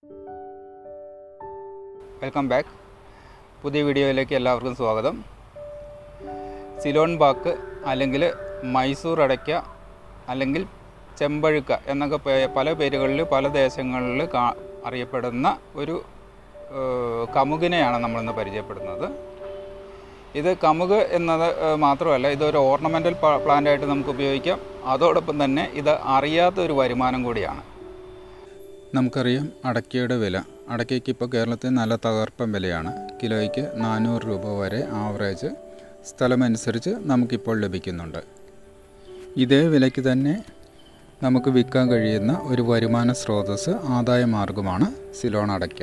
welcome back പുതിയ വീഡിയോയിലേക്ക് എല്ലാവർക്കും സ്വാഗതം സിലോൺ ബാക്ക് അല്ലെങ്കിൽ മൈസൂർ അടയ്ക്ക അല്ലെങ്കിൽ ചെമ്പഴുക്ക എന്നൊക്കെ പേ- പല പേരുകളിൽ പല ദേശങ്ങളിൽ കാ അറിയപ്പെടുന്ന ഒരു ഏഹ്, കമുകിനെയാണ് നമ്മളിന്ന് പരിചയപ്പെടുന്നത് ഇത് കമുക് എന്നത് ഏഹ്, മാത്രമല്ല ഇതൊരു ഓർണമെൻ്റൽ പ്ലാന്റ് ആയിട്ട് നമുക്ക് ഉപയോഗിക്കാം അതോടൊപ്പം തന്നെ ഇത് അറിയാത്ത ഒരു വരുമാനം കൂടിയാണ് നമുക്കറിയാം അടയ്ക്കയുടെ വില അടയ്ക്കയ്ക്ക് ഇപ്പോൾ കേരളത്തിൽ നല്ല തകർപ്പൻ വിലയാണ് കിലോയ്ക്ക് നാനൂറ് രൂപ വരെ ആവറേജ് സ്ഥലമനുസരിച്ച് നമുക്കിപ്പോൾ ലഭിക്കുന്നുണ്ട് ഇതേ വിലയ്ക്ക് തന്നെ നമുക്ക് വിൽക്കാൻ കഴിയുന്ന ഒരു വരുമാന സ്രോതസ് ആദായ മാർഗമാണ് സിലോൺ അടയ്ക്ക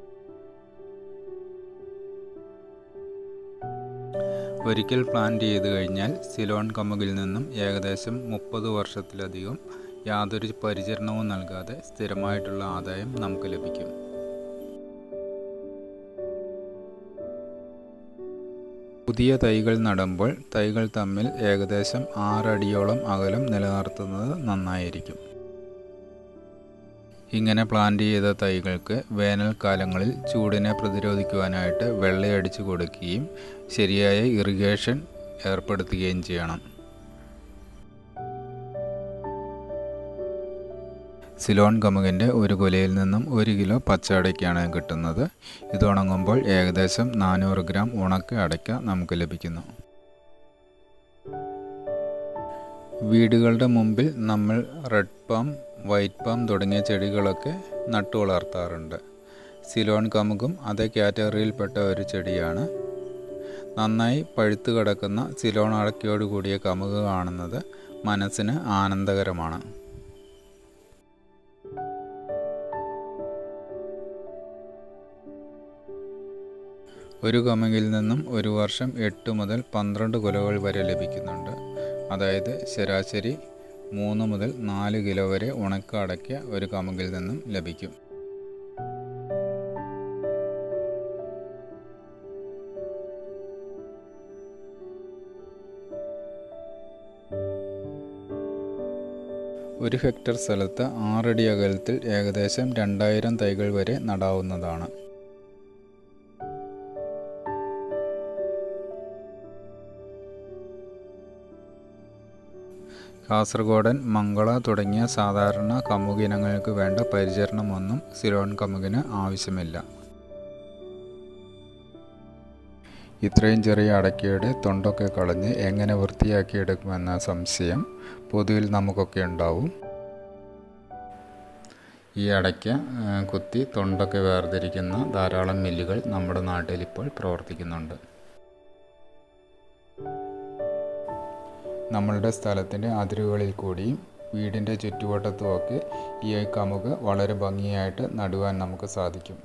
ഒരിക്കൽ പ്ലാന്റ് ചെയ്ത് കഴിഞ്ഞാൽ സിലോൺ കമുകിൽ നിന്നും ഏകദേശം മുപ്പത് വർഷത്തിലധികം യാതൊരു പരിചരണവും നൽകാതെ സ്ഥിരമായിട്ടുള്ള ആദായം നമുക്ക് ലഭിക്കും പുതിയ തൈകൾ നടുമ്പോൾ തൈകൾ തമ്മിൽ ഏകദേശം ആറടിയോളം അകലം നിലനിർത്തുന്നത് നന്നായിരിക്കും ഇങ്ങനെ പ്ലാന്റ് ചെയ്ത തൈകൾക്ക് വേനൽക്കാലങ്ങളിൽ ചൂടിനെ പ്രതിരോധിക്കുവാനായിട്ട് വെള്ളയടിച്ചു കൊടുക്കുകയും ശരിയായ ഇറിഗേഷൻ ഏർപ്പെടുത്തുകയും ചെയ്യണം സിലോൺ കമുകിൻ്റെ ഒരു കുലയിൽ നിന്നും ഒരു കിലോ പച്ച അടയ്ക്കാണ് കിട്ടുന്നത് ഇത് ഉണങ്ങുമ്പോൾ ഏകദേശം നാനൂറ് ഗ്രാം ഉണക്ക അടയ്ക്ക നമുക്ക് ലഭിക്കുന്നു വീടുകളുടെ മുമ്പിൽ നമ്മൾ റെഡ് പാം വൈറ്റ് പാം തുടങ്ങിയ ചെടികളൊക്കെ നട്ടു വളർത്താറുണ്ട് സിലോൺ കമുകും അതേ കാറ്റഗറിയിൽപ്പെട്ട ഒരു ചെടിയാണ് നന്നായി പഴുത്തു കിടക്കുന്ന സിലോൺ അടയ്ക്കയോട് കൂടിയ കമുക് കാണുന്നത് മനസ്സിന് ആനന്ദകരമാണ് ഒരു കമുകിൽ നിന്നും ഒരു വർഷം എട്ട് മുതൽ പന്ത്രണ്ട് കുലകൾ വരെ ലഭിക്കുന്നുണ്ട് അതായത് ശരാശരി മൂന്ന് മുതൽ നാല് കിലോ വരെ ഉണക്ക അടയ്ക്ക ഒരു കമുകിൽ നിന്നും ലഭിക്കും ഒരു ഹെക്ടർ സ്ഥലത്ത് ആറടി അകലത്തിൽ ഏകദേശം രണ്ടായിരം തൈകൾ വരെ നടാവുന്നതാണ് കാസർഗോഡൻ മംഗള തുടങ്ങിയ സാധാരണ കമുകിനങ്ങൾക്ക് വേണ്ട പരിചരണമൊന്നും സിലോൺ കമുകിന് ആവശ്യമില്ല ഇത്രയും ചെറിയ അടയ്ക്കയുടെ തൊണ്ടൊക്കെ കളഞ്ഞ് എങ്ങനെ വൃത്തിയാക്കിയെടുക്കുമെന്ന സംശയം പൊതുവിൽ നമുക്കൊക്കെ ഉണ്ടാവും ഈ അടയ്ക്ക ആ, കുത്തി തൊണ്ടൊക്കെ വേർതിരിക്കുന്ന ധാരാളം മില്ലുകൾ നമ്മുടെ നാട്ടിൽ ഇപ്പോൾ പ്രവർത്തിക്കുന്നുണ്ട് നമ്മളുടെ സ്ഥലത്തിൻ്റെ അതിരുകളിൽ കൂടിയും വീടിൻ്റെ ചുറ്റുവട്ടത്തുമൊക്കെ ഈ കമുക് വളരെ ഭംഗിയായിട്ട് നടുവാൻ നമുക്ക് സാധിക്കും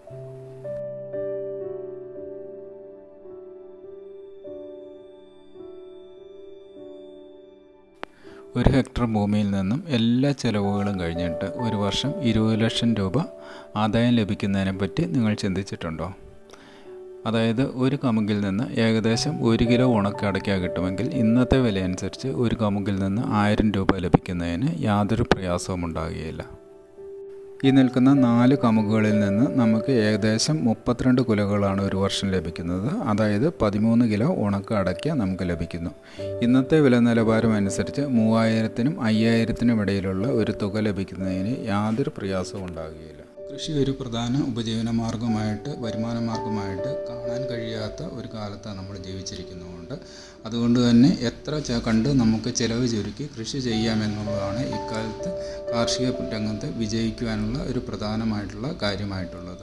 ഒരു ഹെക്ടർ ഭൂമിയിൽ നിന്നും എല്ലാ ചെലവുകളും കഴിഞ്ഞിട്ട് ഒരു വർഷം ഇരുപത് ലക്ഷം രൂപ ആദായം ലഭിക്കുന്നതിനെ പറ്റി നിങ്ങൾ ചിന്തിച്ചിട്ടുണ്ടോ അതായത് ഒരു കമുകിൽ നിന്ന് ഏകദേശം ഒരു കിലോ ഉണക്ക അടയ്ക്ക കിട്ടുമെങ്കിൽ ഇന്നത്തെ വില അനുസരിച്ച് ഒരു കമുകിൽ നിന്ന് ആയിരം രൂപ ലഭിക്കുന്നതിന് യാതൊരു പ്രയാസവും ഉണ്ടാകുകയില്ല ഈ നിൽക്കുന്ന നാല് കമുകുകളിൽ നിന്ന് നമുക്ക് ഏകദേശം മുപ്പത്തിരണ്ട് കുലകളാണ് ഒരു വർഷം ലഭിക്കുന്നത് അതായത് പതിമൂന്ന് കിലോ ഉണക്ക അടയ്ക്ക നമുക്ക് ലഭിക്കുന്നു ഇന്നത്തെ വില നിലവാരം അനുസരിച്ച് മൂവായിരത്തിനും അയ്യായിരത്തിനും ഇടയിലുള്ള ഒരു തുക ലഭിക്കുന്നതിന് യാതൊരു പ്രയാസവും ഉണ്ടാകുകയില്ല കൃഷി ഒരു പ്രധാന ഉപജീവന മാർഗമായിട്ട് വരുമാന മാർഗമായിട്ട് കാണാൻ കഴിയാത്ത ഒരു കാലത്താണ് നമ്മൾ ജീവിച്ചിരിക്കുന്നതുകൊണ്ട് അതുകൊണ്ട് തന്നെ എത്ര ച- കണ്ട് നമുക്ക് ചിലവ് ചുരുക്കി കൃഷി ചെയ്യാമെന്നുള്ളതാണ് ഇക്കാലത്ത് കാർഷിക രംഗത്ത് വിജയിക്കുവാനുള്ള ഒരു പ്രധാനമായിട്ടുള്ള കാര്യമായിട്ടുള്ളത്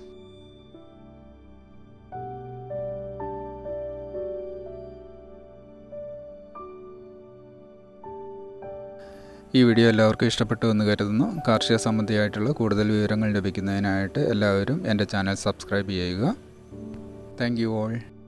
ഈ വീഡിയോ എല്ലാവർക്കും ഇഷ്ടപ്പെട്ടു എന്ന് കരുതുന്നു കാർഷിക സംബന്ധിയായിട്ടുള്ള കൂടുതൽ വിവരങ്ങൾ ലഭിക്കുന്നതിനായിട്ട് എല്ലാവരും എൻ്റെ ചാനൽ സബ്സ്ക്രൈബ് ചെയ്യുക താങ്ക് യു ഓൾ